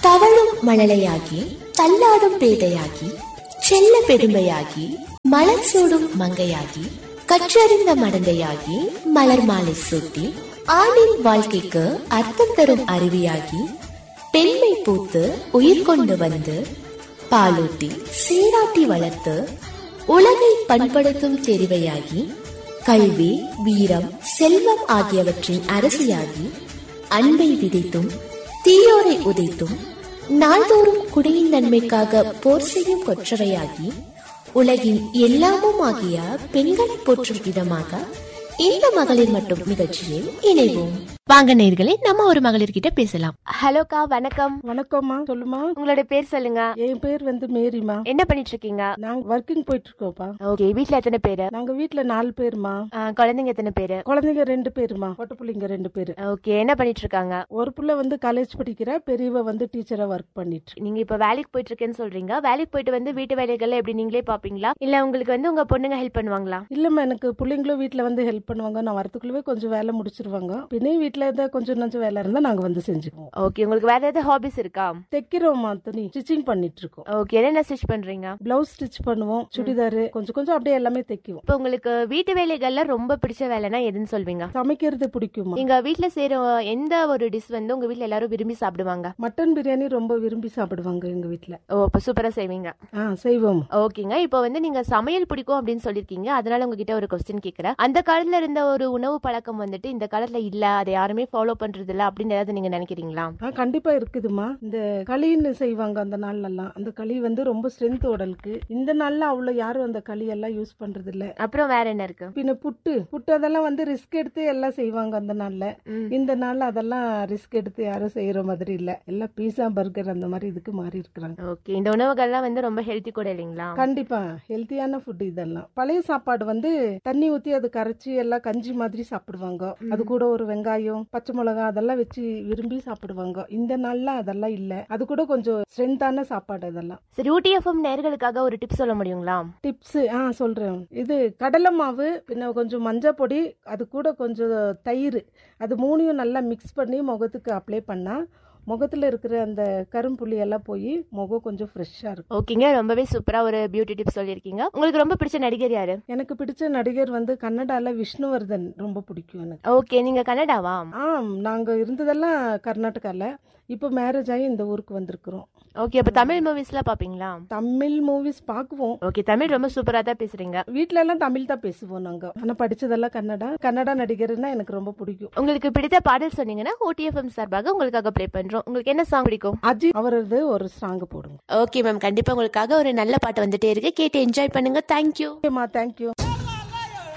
தவழும் மழலையாகி தள்ளாடும் பேதையாகி செல்ல பெருமையாகி மலர் சூடும் மங்கையாகி கற்றறிந்த மடந்தையாகி மலர் மாலை சூட்டி ஆணின் வாழ்க்கைக்கு அர்த்தம் தரும் அருவியாகி பெண்மை பூத்து உயிர் கொண்டு வந்து பாலூட்டி சீராட்டி வளர்த்து உலகை பண்படுத்தும் தெரிவையாகி கல்வி வீரம் செல்வம் ஆகியவற்றின் அரசியாகி அன்பை விதைத்தும் தீயோரை உதைத்தும் நாள்தோறும் குடியின் நன்மைக்காக போர் செய்யும் கொற்றவையாகி உலகின் எல்லாமும் ஆகிய பெண்களை போற்றும் விதமாக இந்த மகளிர் மட்டும் நிகழ்ச்சியில் இணைவோம் வாங்க நேர்களே நம்ம ஒரு மகளிர் கிட்ட பேசலாம் ஹலோக்கா வணக்கம் வணக்கம்மா சொல்லுமா உங்களோட பேர் சொல்லுங்க என் பேர் வந்து மேரிமா என்ன பண்ணிட்டு இருக்கீங்க நாங்க ஒர்க்கிங் போயிட்டு இருக்கோம்ப்பா ஓகே வீட்ல எத்தனை பேரு நாங்க வீட்ல நாலு பேருமா ஆ, குழந்தைங்க எத்தனை பேரு குழந்தைங்க ரெண்டு பேருமா பொட்ட பிள்ளைங்க ரெண்டு பேரு ஓகே என்ன பண்ணிட்டு இருக்காங்க ஒரு புள்ள வந்து காலேஜ் படிக்கிற பெரியவ வந்து டீச்சரா ஒர்க் பண்ணிட்டு இருக்கு. நீங்க இப்ப வேலைக்கு போயிட்டு இருக்கேன்னு சொல்றீங்க வேலைக்கு போயிட்டு வந்து வீட்டு வேலைகள் எப்படி நீங்களே பாப்பீங்களா இல்ல உங்களுக்கு வந்து உங்க பொண்ணுங்க ஹெல்ப் பண்ணுவாங்களா இல்லம்மா எனக்கு பிள்ளைங்களும் வீட்ல வந்து ஹெல்ப் பண்ணுவாங்க நான் வரத்துக்குள்ளவே கொஞ்சம் வேலை முடிச்சிருவாங்க பின்னே வீட்ல ஏதாவது கொஞ்சம் நஞ்சம் வேலை இருந்தா நாங்க வந்து செஞ்சுக்குவோம் ஓகே உங்களுக்கு வேற ஏதாவது ஹாபிஸ் இருக்கா தைக்கிறோம்மா துணி ஸ்டிச்சிங் பண்ணிட்டு இருக்கோம் ஓகே என்னென்ன ஸ்டிச் பண்றீங்க பிளவுஸ் ஸ்டிச் பண்ணுவோம் சுடிதார் கொஞ்சம் கொஞ்சம் அப்படியே எல்லாமே தைக்குவோம் இப்ப உங்களுக்கு வீட்டு வேலைகள்ல ரொம்ப பிடிச்ச வேலைனா எதுன்னு சொல்வீங்க சமைக்கிறது பிடிக்குமா நீங்க வீட்ல செய்யற எந்த ஒரு டிஷ் வந்து உங்க வீட்ல எல்லாரும் விரும்பி சாப்பிடுவாங்க மட்டன் பிரியாணி ரொம்ப விரும்பி சாப்பிடுவாங்க எங்க வீட்ல ஓ அப்ப சூப்பரா செய்வீங்க ஆ செய்வோம் ஓகேங்க இப்போ வந்து நீங்க சமையல் பிடிக்கும் அப்படின்னு சொல்லிருக்கீங்க அதனால உங்ககிட்ட ஒரு கொஸ்டின் கேக்குறேன் அந்த காலத்துல இருந்த ஒரு உணவு பழக்கம் வந்துட்டு இந்த காலத்துல இல்ல அதை யாருமே ஃபாலோ பண்றது இல்ல அப்படின்னு ஏதாவது நீங்க நினைக்கிறீங்களா ஆ கண்டிப்பா இருக்குதுமா இந்த களின்னு செய்வாங்க அந்த நாள்ல எல்லாம் அந்த களி வந்து ரொம்ப ஸ்ட்ரென்த் உடலுக்கு இந்த நாள்ல அவ்வளவு யாரும் அந்த களி எல்லாம் யூஸ் பண்றது இல்ல அப்புறம் வேற என்ன இருக்கு பின்ன புட்டு புட்டு அதெல்லாம் வந்து ரிஸ்க் எடுத்து எல்லாம் செய்வாங்க அந்த நாள்ல ம். இந்த நாள்ல அதெல்லாம் ரிஸ்க் எடுத்து யாரும் செய்யற மாதிரி இல்ல எல்லாம் பீஸா பர்கர் அந்த மாதிரி இதுக்கு மாறி இருக்கிறாங்க ஓகே இந்த உணவுகள்லாம் வந்து ரொம்ப ஹெல்த்தி கூட இல்லைங்களா கண்டிப்பா ஹெல்த்தியான ஃபுட் இதெல்லாம் பழைய சாப்பாடு வந்து தண்ணி ஊத்தி அது கரைச்சி எல்லாம் கஞ்சி மாதிரி சாப்பிடுவாங்க அது கூட ஒரு வெங்காயம் பச்சை மிளகா அதெல்லாம் வச்சு விரும்பி சாப்பிடுவாங்க இந்த நாள்ல அதெல்லாம் இல்ல அது கூட கொஞ்சம் ஸ்ட்ரென்த்தான சாப்பாடு அதெல்லாம் சரி ஊட்டி எஃப்எம் நேர்களுக்காக ஒரு டிப் சொல்ல முடியுங்களா டிப்ஸ் ஆ சொல்றேன் இது கடலை மாவு பின்ன கொஞ்சம் மஞ்சள் பொடி அது கூட கொஞ்சம் தயிர் அது மூணையும் நல்லா மிக்ஸ் பண்ணி முகத்துக்கு அப்ளை பண்ணா முகத்துல இருக்கிற அந்த கரும்புள்ளி எல்லாம் போய் முகம் கொஞ்சம் ஃப்ரெஷ்ஷா இருக்கும் ஓகேங்க ரொம்பவே சூப்பரா ஒரு பியூட்டி டிப் சொல்லியிருக்கீங்க உங்களுக்கு ரொம்ப பிடிச்ச நடிகர் யாரு எனக்கு பிடிச்ச நடிகர் வந்து கன்னடால விஷ்ணுவர்தன் ரொம்ப பிடிக்கும் எனக்கு ஓகே நீங்க கன்னடாவா ஆம் நாங்க இருந்ததெல்லாம் கர்நாடகால இப்போ மேரேஜ் ஆகி இந்த ஊருக்கு வந்திருக்கிறோம் ஓகே அப்ப தமிழ் மூவிஸ்லாம் பாப்பீங்களா தமிழ் மூவிஸ் பார்க்குவோம் ஓகே தமிழ் ரொம்ப சூப்பரா தான் பேசுறீங்க வீட்ல எல்லாம் தமிழ் தான் பேசுவோம் நாங்க ஆனா படிச்சதெல்லாம் கன்னடா கன்னடா நடிகர்னா எனக்கு ரொம்ப பிடிக்கும் உங்களுக்கு பிடித்த பாடல் சொன்னீங்கன்னா ஓடிஎஃப்எம் சார்பாக உங்களுக்காக ப்ளே பண்றோம் உங்களுக்கு என்ன சாங் பிடிக்கும் அஜித் அவரது ஒரு சாங் போடுங்க ஓகே மேம் கண்டிப்பா உங்களுக்காக ஒரு நல்ல பாட்டு வந்துட்டே இருக்கு கேட்டு என்ஜாய் பண்ணுங்க தேங்க்யூ ஓகேம்மா தேங்க்யூ